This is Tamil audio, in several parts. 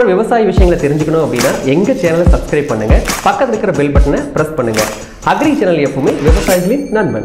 அப்புறம் விவசாய விஷயங்களை தெரிஞ்சுக்கணும் அப்படின்னா எங்க சேனலை சப்ஸ்கிரைப் பண்ணுங்க பக்கத்துல இருக்கிற பெல் பட்டனை பிரஸ் பண்ணுங்க அக்ரி சேனல் எப்பவுமே விவசாயிகளின் நண்பன்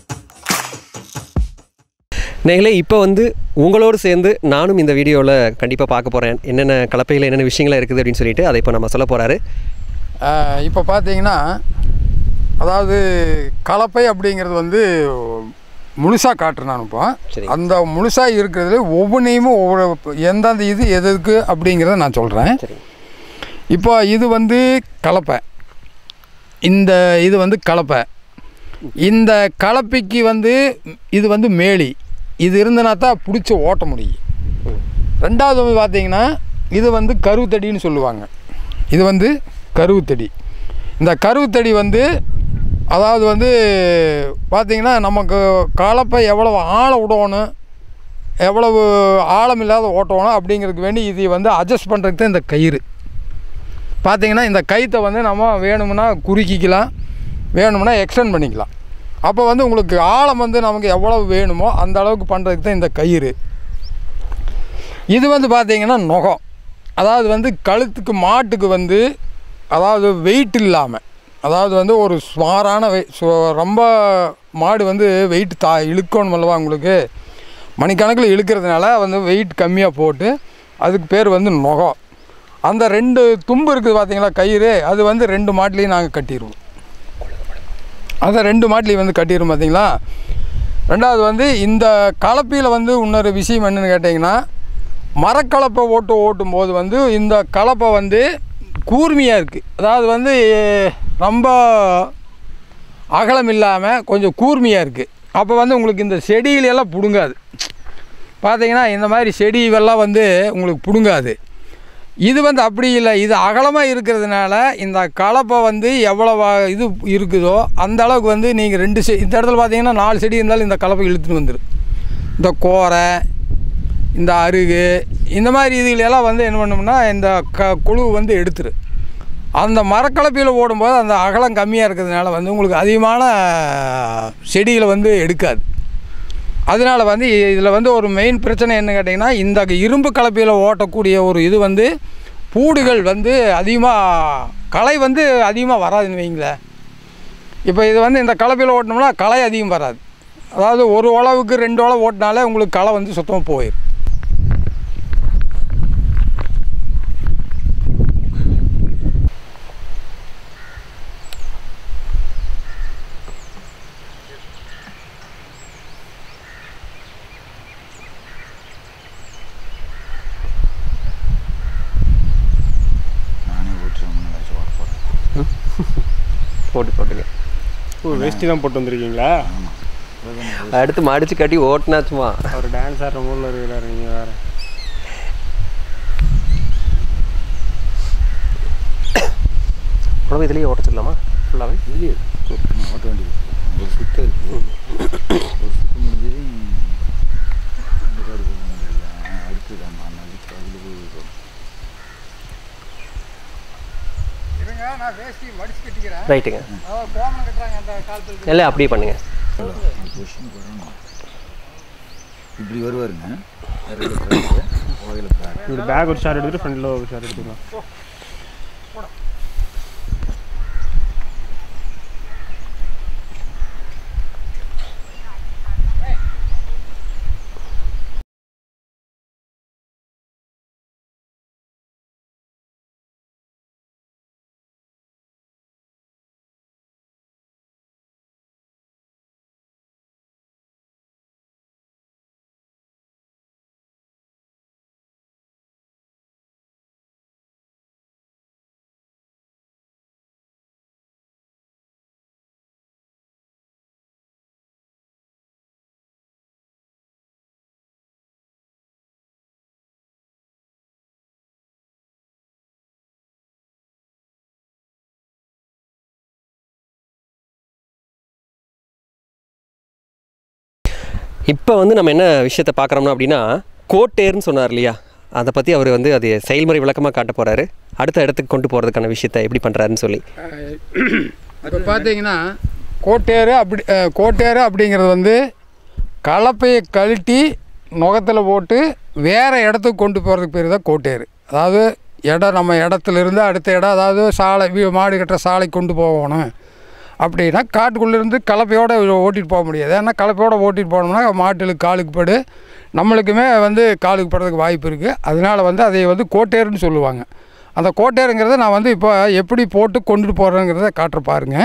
நேங்களே இப்போ வந்து உங்களோடு சேர்ந்து நானும் இந்த வீடியோவில் கண்டிப்பாக பார்க்க போகிறேன் என்னென்ன கலப்பையில் என்னென்ன விஷயங்கள் இருக்குது அப்படின்னு சொல்லிட்டு அதை இப்போ நம்ம சொல்ல போகிறாரு இப்போ பார்த்தீங்கன்னா அதாவது கலப்பை அப்படிங்கிறது வந்து முழுசாக காட்டுறேன் நான் இப்போ சரி. அந்த முழுசாக இருக்கிறதுல ஒவ்வொன்றையும் ஒவ்வொரு எந்தெந்த இது எதுக்கு அப்படிங்கிறத நான் சொல்கிறேன் சரி இப்போ இது வந்து கலப்பை இந்த இது வந்து கலப்பை இந்த கலப்பைக்கு வந்து இது வந்து மேலி இது இருந்தனா தான் பிடிச்சி ஓட்ட முடியும் ரெண்டாவது வந்து பார்த்தீங்கன்னா இது வந்து கருவுத்தடின்னு சொல்லுவாங்க இது வந்து கருவுத்தடி இந்த கருவுத்தடி வந்து அதாவது வந்து பார்த்திங்கன்னா நமக்கு கலப்பை எவ்வளவு ஆழம் விடணும் எவ்வளவு ஆழம் இல்லாத ஓட்டணும் அப்படிங்கிறதுக்கு வேண்டி இது வந்து அட்ஜஸ்ட் பண்ணுறதுக்கு தான் இந்த கயிறு பார்த்தீங்கன்னா இந்த கயித்தை வந்து நம்ம வேணும்னா குறுக்கிக்கலாம் வேணும்னா எக்ஸ்டெண்ட் பண்ணிக்கலாம் அப்போ வந்து உங்களுக்கு ஆழம் வந்து நமக்கு எவ்வளவு வேணுமோ அந்த அளவுக்கு பண்ணுறதுக்கு தான் இந்த கயிறு இது வந்து பார்த்தீங்கன்னா நுகம் அதாவது வந்து கழுத்துக்கு மாட்டுக்கு வந்து அதாவது வெயிட் இல்லாமல் அதாவது வந்து ஒரு சுமாரான வெய் சு- ரொம்ப மாடு வந்து வெயிட் தா இழுக்கணும் அல்லவா உங்களுக்கு மணிக்கணக்கில் இழுக்கிறதுனால வந்து வெயிட் கம்மியாக போட்டு அதுக்கு பேர் வந்து நுகம் அந்த ரெண்டு தும்பு இருக்குது பார்த்தீங்களா கயிறு அது வந்து ரெண்டு மாட்டிலையும் நாங்கள் கட்டிடுவோம் அதை ரெண்டு மாட்டிலையும் வந்து கட்டிடுவோம் பார்த்தீங்களா ரெண்டாவது வந்து இந்த கலப்பையில் வந்து இன்னொரு விஷயம் என்னன்னு கேட்டிங்கன்னா மரக்கலப்பை ஓட்டு ஓட்டும் போது வந்து இந்த கலப்பை வந்து கூர்மையாக இருக்குது அதாவது வந்து ரொம்ப அகலம் இல்லாமல் கொஞ்சம் கூர்மையாக இருக்குது அப்போ வந்து உங்களுக்கு இந்த செடியிலெல்லாம் பிடுங்காது பார்த்தீங்கன்னா இந்த மாதிரி செடிவெல்லாம் வந்து உங்களுக்கு பிடுங்காது இது வந்து அப்படி இல்லை இது அகலமாக இருக்கிறதுனால இந்த கலப்பை வந்து எவ்வளோ இது இருக்குதோ அந்த அளவுக்கு வந்து நீங்கள் ரெண்டு செ இந்த இடத்துல பார்த்தீங்கன்னா நாலு செடி இருந்தாலும் இந்த கலப்பை இழுத்துட்டு வந்துடும் இந்த கோரை இந்த அருகு இந்த மாதிரி இதுகளெல்லாம் வந்து என்ன பண்ணோம்னா இந்த க குழு வந்து எடுத்துரு அந்த மரக்கலப்பையில் ஓடும்போது அந்த அகலம் கம்மியாக இருக்கிறதுனால வந்து உங்களுக்கு அதிகமான செடிகளை வந்து எடுக்காது அதனால் வந்து இதில் வந்து ஒரு மெயின் பிரச்சனை என்ன கேட்டிங்கன்னா இந்த இரும்பு கலப்பையில் ஓட்டக்கூடிய ஒரு இது வந்து பூடுகள் வந்து அதிகமாக களை வந்து அதிகமாக வராதுன்னு வைங்களேன் இப்போ இது வந்து இந்த கலப்பையில் ஓட்டினோம்னா களை அதிகம் வராது அதாவது ஒரு உழவுக்கு ரெண்டு உழவு ஓட்டினாலே உங்களுக்கு களை வந்து சுத்தமாக போயிடும் நானே ஓட்டுறேன் ஏதாச்சும் ஓட்ட போகிறேன் போட்டு போட்டுங்க ஓ வேஷ்டி தான் போட்டு வந்திருக்கீங்களா அடுத்து மடிச்சு கட்டி ஓட்டினாச்சுமா அவர் டான்ஸ் ஆடுற மூலில் இருக்கிறாரு நீங்கள் வேறு உடம்பு இதுலேயே ஓட்டச்சிடலாமா ஃபுல்லாகவே வெளியே நான் ஓட்ட வேண்டியது ஒரு சுத்தம் இருக்குது ஒரு சுத்தம் முடிஞ்சது இந்த காடு போகணும் அடுத்து தான் நான் அதுக்கு அதில் போய் போகணும். இருங்க நான் வேஷ்டி மடிச்சு கட்டிக்கிறேன் ரைட்டுங்க அதாவது கோமணம் கட்டுறாங்க அந்த காலத்தில் எல்லாம் அப்படியே பண்ணுங்க அந்த பொசிஷனுக்கு வரணும் இப்படி வருவாருங்க ஓயில் பேக் இந்த பேக் ஒரு ஷார்ட் எடுத்துட்டு ஃப்ரண்டில் ஒரு ஷார்ட் எடுத்துக்கலாம் இப்போ வந்து நம்ம என்ன விஷயத்தை பார்க்குறோம்னா அப்படின்னா கோட்டேர்னு சொன்னார் இல்லையா அதை பற்றி அவர் வந்து அது செயல்முறை விளக்கமாக காட்ட போகிறாரு அடுத்த இடத்துக்கு கொண்டு போகிறதுக்கான விஷயத்தை எப்படி பண்ணுறாருன்னு சொல்லி இப்போ பார்த்தீங்கன்னா கோட்டேரு அப்படி அஹ், கோட்டேரு அப்படிங்கிறது வந்து கலப்பையை கழட்டி நுகத்தில் போட்டு வேறு இடத்துக்கு கொண்டு போகிறதுக்கு பேர் தான் கோட்டேரு அதாவது இடம் நம்ம இடத்துல இருந்து அடுத்த இடம் அதாவது சாலை வீ- மாடு கட்டுற சாலை கொண்டு போகணும் அப்படின்னா காட்டுக்குள்ளேருந்து கலப்பையோடு ஓட்டிகிட்டு போக முடியாது ஏன்னா கலப்பையோடு ஓட்டிகிட்டு போனோம்னா மாட்டுகளுக்கு காலுக்கு படு நம்மளுக்குமே வந்து காலுக்கு படுறதுக்கு வாய்ப்பு இருக்குது அதனால வந்து அதை வந்து கோட்டேருன்னு சொல்லுவாங்க அந்த கோட்டேருங்கிறத நான் வந்து இப்போ எப்படி போட்டு கொண்டுட்டு போகிறேங்கிறத காட்டுற பாருங்க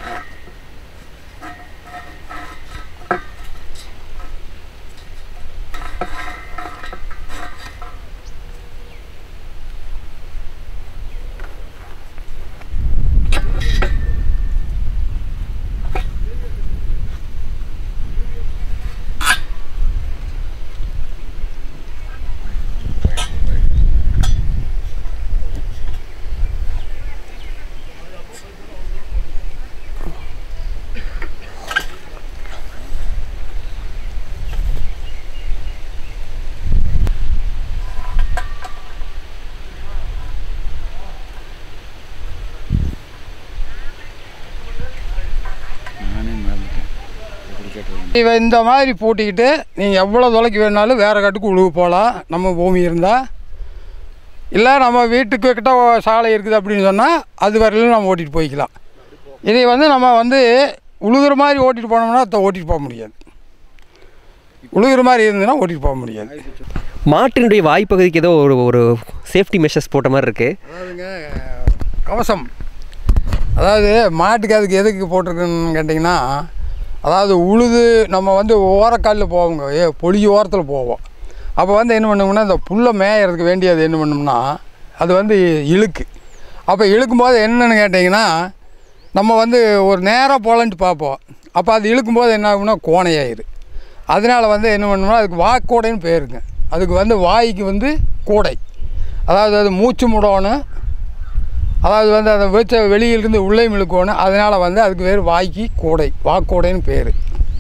நானே மறந்துட்டேன் எப்படி கேட்டது இவ இந்த மாதிரி பூட்டிக்கிட்டு நீங்கள் எவ்வளோ தொலைக்கு வேணாலும் வேறு காட்டுக்கு உழுவு போகலாம் நம்ம பூமி இருந்தால் இல்லை நம்ம வீட்டுக்கு கிட்ட ஒ- சாலை இருக்குது அப்படின்னு சொன்னால் அது வரையிலும் நம்ம ஓட்டிகிட்டு போய்க்கலாம் இதை வந்து நம்ம வந்து உழுகுற மாதிரி ஓட்டிகிட்டு போனோம்னா அதை ஓட்டிகிட்டு போக முடியாது உழுகுற மாதிரி இருந்ததுன்னா ஓட்டிகிட்டு போக முடியாது மாட்டினுடைய வாய்ப்பகுதிக்கு ஏதோ ஒரு ஒரு சேஃப்டி மெஷர்ஸ் போட்ட மாதிரி இருக்குது அதாவதுங்க கவசம் அதாவது மாட்டுக்கு அதுக்கு எதுக்கு போட்டிருக்குன்னு கேட்டிங்கன்னா அதாவது உழுது நம்ம வந்து ஓரக்காலில் போவோங்க ஏ பொழி ஓரத்தில் போவோம் அப்போ வந்து என்ன பண்ணுவோம்னா இந்த புல்லை மேயறதுக்கு வேண்டியது என்ன பண்ணோம்னா அது வந்து இழுக்கு அப்போ இழுக்கும்போது என்னன்னு கேட்டிங்கன்னா நம்ம வந்து ஒரு நேராக போகலான்ட்டு பார்ப்போம் அப்போ அது இழுக்கும்போது என்ன ஆகும்னா கோணையாயிரு அதனால வந்து என்ன பண்ணோம்னா அதுக்கு வாக்கூடைன்னு பேருங்க அதுக்கு வந்து வாய்க்கு வந்து கூடை அதாவது அது மூச்சு முடணும் அதாவது வந்து அதை வச்ச வெளியிலிருந்து உள்ளே இழுக்கணும் அதனால் வந்து அதுக்கு பேர் வாய்க்கு கூடை வாக்கூடைன்னு பேர்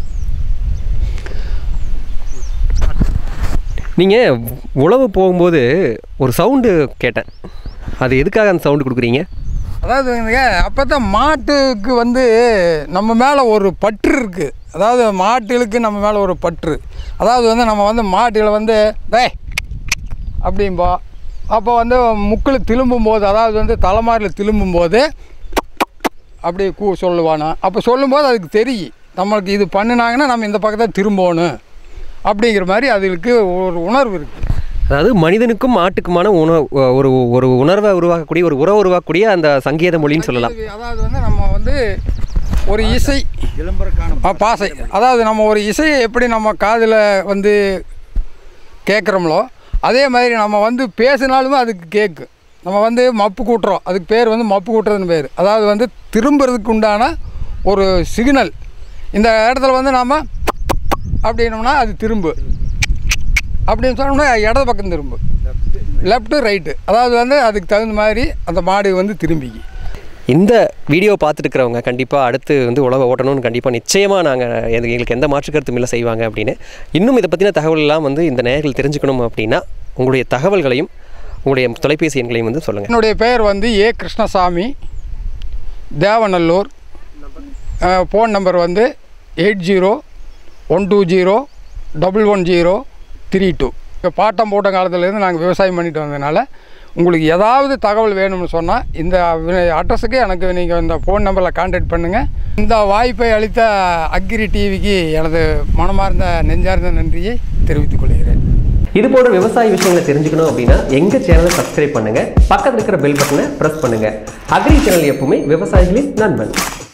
நீங்கள் உழவு போகும்போது ஒரு சவுண்டு கேட்டேன் அது எதுக்காக அந்த சவுண்டு கொடுக்குறீங்க அதாவது வந்துங்க அப்போ தான் மாட்டுக்கு வந்து நம்ம மேலே ஒரு பற்று இருக்குது அதாவது மாட்டுகளுக்கு நம்ம மேலே ஒரு பற்று அதாவது வந்து நம்ம வந்து மாட்டுகளை வந்து டேய் அப்படிம்போம் அப்போ வந்து முக்கில் திரும்பும்போது அதாவது வந்து தலைமாரில் திரும்பும்போது அப்படி கூ சொல்லுவானோ அப்போ சொல்லும்போது அதுக்கு தெரியும் நம்மளுக்கு இது பண்ணினாங்கன்னா நம்ம இந்த பக்கத்தை திரும்பணும் அப்படிங்கிற மாதிரி அதுக்கு ஒரு உணர்வு இருக்குது அதாவது மனிதனுக்கும் மாட்டுக்குமான உணவு ஒரு ஒரு உணர்வை உருவாக்கக்கூடிய ஒரு உறவை உருவாக்கக்கூடிய அந்த சங்கீத மொழின்னு சொல்லலாம் அதாவது வந்து நம்ம வந்து ஒரு இசை விளம்பரம் காணும் ஆ, பாசை அதாவது நம்ம ஒரு இசையை எப்படி நம்ம காதில் வந்து கேட்குறோம்லோ அதே மாதிரி நம்ம வந்து பேசினாலுமே அதுக்கு கேட்கு நம்ம வந்து மப்பு கூட்டுறோம் அதுக்கு பேர் வந்து மப்பு கூட்டுறதுன்னு பேர் அதாவது வந்து திரும்புறதுக்கு உண்டான ஒரு சிக்னல் இந்த இடத்துல வந்து நாம் அப்படின்னோம்னா அது திரும்பு அப்படின்னு சொன்னோம்னா இடது பக்கம் திரும்பு லெஃப்ட்டு ரைட்டு அதாவது வந்து அதுக்கு தகுந்த மாதிரி அந்த மாடு வந்து திரும்பிக்கு இந்த வீடியோ பார்த்துட்டு இருக்கிறவங்க கண்டிப்பாக அடுத்து வந்து உழவை ஓட்டணும்னு கண்டிப்பாக நிச்சயமாக நாங்கள் எங்களுக்கு எந்த மாற்று கருத்தும் இல்லை செய்வாங்க அப்படின்னு இன்னும் இதை பற்றின தகவல் வந்து இந்த நேயர்கள் தெரிஞ்சுக்கணும் அப்படின்னா உங்களுடைய தகவல்களையும் உங்களுடைய தொலைபேசி எண்களையும் வந்து சொல்லுங்கள் என்னுடைய பெயர் வந்து A Krishnasamy Devanallur phone number வந்து eight zero one two zero double one zero three two இப்போ பாட்டம் போட்ட காலத்துலேருந்து நாங்கள் விவசாயம் பண்ணிட்டு வந்ததுனால உங்களுக்கு ஏதாவது தகவல் வேணும்னு சொன்னால் இந்த அட்ரஸுக்கு எனக்கு நீங்கள் இந்த ஃபோன் நம்பரில் கான்டாக்ட் பண்ணுங்கள் இந்த வாய்ப்பை அளித்த அக்ரி டிவிக்கு எனது மனமார்ந்த நெஞ்சார்ந்த நன்றியை தெரிவித்துக் கொள்கிறேன் இது போன்ற விவசாய விஷயங்களை தெரிஞ்சுக்கணும் அப்படின்னா எங்கள் சேனலை சப்ஸ்கிரைப் பண்ணுங்கள் பக்கத்தில் இருக்கிற பெல் பட்டனை ப்ரெஸ் பண்ணுங்கள் அக்ரி சேனல் எப்பவுமே விவசாயிகளின் நண்பன்